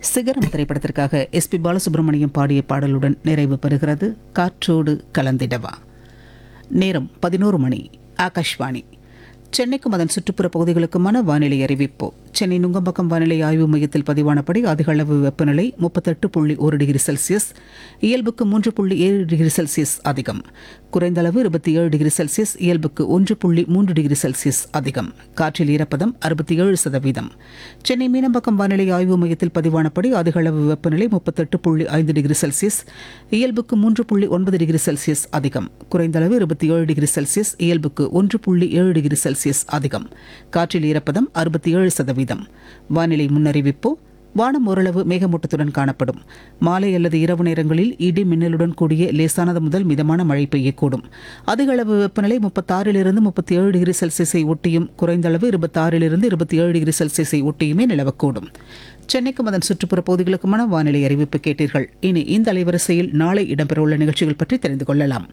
சிகரம் திரைப்படத்திற்காக S B Balasubramaniam பாடிய பாடலுடன் நிறைவு பெறுகிறது காற்றோடு கலந்திடவா நேரம் பதினோரு மணி ஆகாஷ்வாணி சென்னைக்கும் அதன் சுற்றுப்புற பகுதிகளுக்குமான வானிலை அறிவிப்பு சென்னை நுங்கம்பாக்கம் வானிலை ஆய்வு மையத்தில் பதிவானபடி அதிக அளவு வெப்பநிலை முப்பத்தெட்டு புள்ளி ஒரு டிகிரி செல்சியஸ் இயல்புக்கு மூன்று புள்ளி ஏழு டிகிரி செல்சியஸ் அதிகம் குறைந்த அளவு இருபத்தி ஏழு டிகிரி செல்சியஸ் இயல்புக்கு ஒன்று புள்ளி மூன்று டிகிரி செல்சியஸ் அதிகம் காற்றில் ஈரப்பதம் அறுபத்தி ஏழு சதவீதம் சென்னை மீனம்பாக்கம் வானிலை ஆய்வு மையத்தில் பதிவானபடி அதிக அளவு வெப்பநிலை முப்பத்தெட்டு புள்ளி ஐந்து டிகிரி செல்சியஸ் இயல்புக்கு மூன்று புள்ளி ஒன்பது டிகிரி செல்சியஸ் அதிகம் குறைந்த அளவு இருபத்தி ஏழு டிகிரி செல்சியஸ் இயல்புக்கு ஒன்று புள்ளி ஏழு டிகிரி செல்சியஸ் அதிகம் காற்றில் ஈரப்பதம் அறுபத்தி ஏழு சதவீதம் வானிலை முன்னறிவிப்பு வானம் ஓரளவு மேகமூட்டத்துடன் காணப்படும் மாலை அல்லது இரவு நேரங்களில் இடி மின்னலுடன் கூடிய லேசானது முதல் மிதமான மழை பெய்யக்கூடும் அதிக அளவு வெப்பநிலை முப்பத்தாறிலிருந்து முப்பத்தி ஏழு டிகிரி செல்சியஸை ஒட்டியும் குறைந்த அளவு இருபத்தாறிலிருந்து இருபத்தி ஏழு டிகிரி செல்சியஸை ஒட்டியுமே நிலவக்கூடும் சென்னைக்கும் அதன் சுற்றுப்புற பகுதிகளுக்குமான வானிலை அறிவிப்பு கேட்டீர்கள் இனி இந்த அலைவரிசையில் நாளை இடம்பெறவுள்ள நிகழ்ச்சிகள் பற்றி தெரிந்து கொள்ளலாம்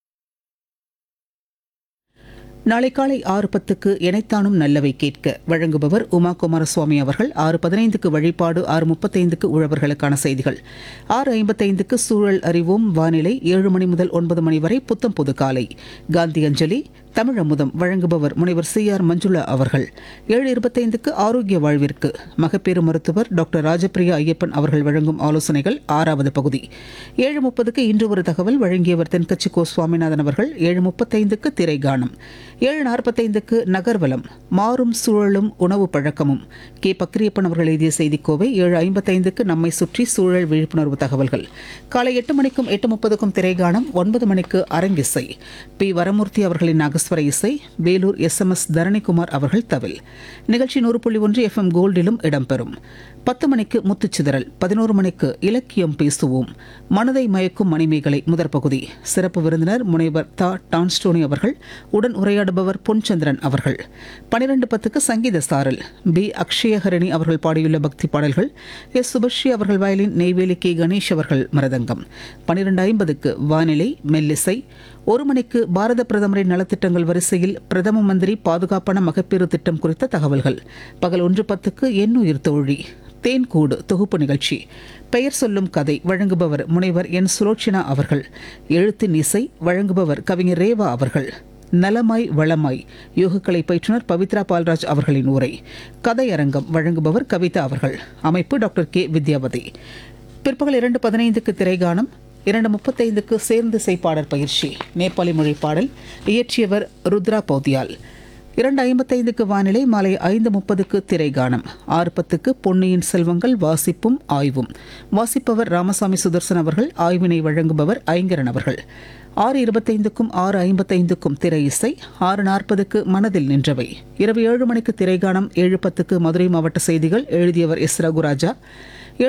நாளை காலை ஆறு பத்துக்கு எனைத்தானும் நல்லவை கேட்க வழங்குபவர் உமா குமாரசுவாமி அவர்கள் ஆறு பதினைந்துக்கு வழிபாடு ஆறு முப்பத்தைந்துக்கு உழவர்களுக்கான செய்திகள் ஆறு ஐம்பத்தைந்துக்கு சூழல் அறிவோம் வானிலை ஏழு மணி முதல் ஒன்பது மணி வரை புத்தம் புது காலை காந்தி அஞ்சலி தமிழ் அமுதம் வழங்குபவர் முனைவர் சி ஆர் மஞ்சுளா அவர்கள் ஏழு இருபத்தைந்துக்கு ஆரோக்கிய வாழ்விற்கு மகப்பேறு மருத்துவர் டாக்டர் ராஜபிரியா ஐயப்பன் அவர்கள் வழங்கும் ஆலோசனைகள் ஆறாவது பகுதி ஏழு முப்பதுக்கு இன்று ஒரு தகவல் வழங்கியவர் தென்கட்சி கோ சுவாமிநாதன் அவர்கள் ஏழு முப்பத்தைந்துக்கு திரைகானம் ஏழு நாற்பத்தைந்துக்கு நகர்வலம் மாறும் சூழலும் உணவு பழக்கமும் கே பக்ரியப்பன் அவர்கள் எழுதிய செய்திக்கோவை ஏழு ஐம்பத்தைந்துக்கு நம்மை சுற்றி சூழல் விழிப்புணர்வு தகவல்கள் காலை எட்டு மணிக்கும் எட்டு முப்பதுக்கும் திரைகானம் ஒன்பது மணிக்கு அரங்கிசை பி வரமூர்த்தி அவர்களின் நாகஸ்வர இசை Vellore S M S Dharanikumar அவர்கள் தவில் நிகழ்ச்சி நூறு புள்ளி ஒன்று எஃப்எம் கோல்டிலும் இடம்பெறும் பத்து மணிக்கு முத்துச்சிதறல் பதினோரு மணிக்கு இலக்கியம் பேசுவோம் மனதை மயக்கும் மணிமேகலை முதற் பகுதி சிறப்பு விருந்தினர் முனைவர் தா டான்ஸ்டோனி அவர்கள் உடன் உரையாடுபவர் பொன்சந்திரன் அவர்கள் பனிரெண்டு பத்துக்கு சங்கீத சாரல் பி அக்ஷயஹரணி அவர்கள் பாடியுள்ள பக்தி பாடல்கள் எஸ் சுபஸ்ரீ அவர்கள் வயலின் நெய்வேலி கே கணேஷ் அவர்கள் மரதங்கம் பனிரெண்டு ஐம்பதுக்கு வானிலை மெல்லிசை ஒரு மணிக்கு பாரத பிரதமரின் நலத்திட்டங்கள் வரிசையில் பிரதம மந்திரி பாதுகாப்பான மகப்பேறு திட்டம் குறித்த தகவல்கள் பகல் ஒன்று பத்துக்கு எண்ணுயிர் தோழி தேன்கூடு தொகுப்பு நிகழ்ச்சி பெயர் சொல்லும் கதை வழங்குபவர் முனைவர் என் சுலோச்சனா அவர்கள் எழுத்தின் இசை வழங்குபவர் கவிஞர் ரேவா அவர்கள் நலமாய் வளமாய் யோகக்கலை பயிற்றுனர் பவித்ரா பால்ராஜ் அவர்களின் உரை கதையரங்கம் வழங்குபவர் கவிதா அவர்கள் அமைப்பு டாக்டர் கே வித்யாவதி பிற்பகல் இரண்டு பதினைந்துக்கு திரைகானம் இரண்டு முப்பத்தைந்துக்கு சேர்ந்து செய்பாடல் பயிற்சி நேபாளி மொழி பாடல் இயற்றியவர் ருத்ரா பௌத்தியால் இரண்டு ஐம்பத்தைந்துக்கு வானிலை மாலை ஐந்து முப்பதுக்கு திரைகானம் ஆறு பத்துக்கு பொன்னியின் செல்வங்கள் வாசிப்பும் ஆய்வும் வாசிப்பவர் ராமசாமி சுதர்சன் அவர்கள் ஆய்வினை வழங்குபவர் ஐங்கரன் அவர்கள் ஆறு இருபத்தைந்துக்கும் ஆறு ஐம்பத்தைந்துக்கும் திரை இசை ஆறு நாற்பதுக்கு மனதில் நின்றவை இரவு ஏழு மணிக்கு திரைகானம் ஏழு பத்துக்கு மதுரை மாவட்ட செய்திகள் எழுதியவர் எஸ் ரகுராஜா